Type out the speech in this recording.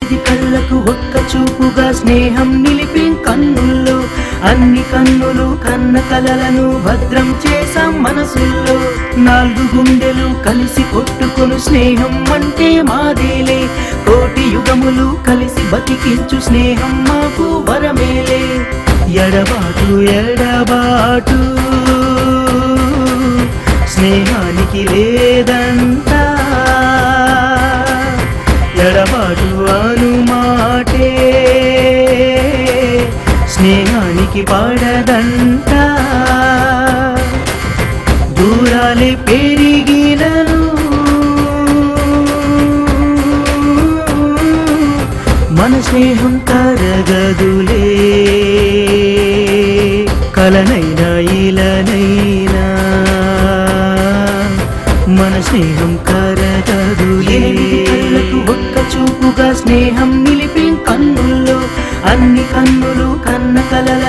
ఎనిమిది కళ్ళకు ఒక్క చూపుగా స్నేహం నిలిపి కన్నుల్లో అన్ని కన్నులు కన్న కలలను భద్రం చేసాం మనసుల్లో నాలుగు గుండెలు కలిసి కొట్టుకొను స్నేహం అంటే మాదేలే కోటి యుగములు కలిసి బతికించు స్నేహం మాకు వరమేలే ఎడబాటు ఎడబాటు స్నేహానికి లేదంట ఎడబాటు అనుమాటే స్నేహానికి పడదంట దూరాలే పెరిగినను మన స్నేహం తరగదులే కలనైనా ఇలనైనా మన స్నేహం కరగదులే కళ్ళకు ఒక్క చూపుగా స్నేహం నిలిపి కన్నుల్లో అన్ని కన్నులు కన్న కలల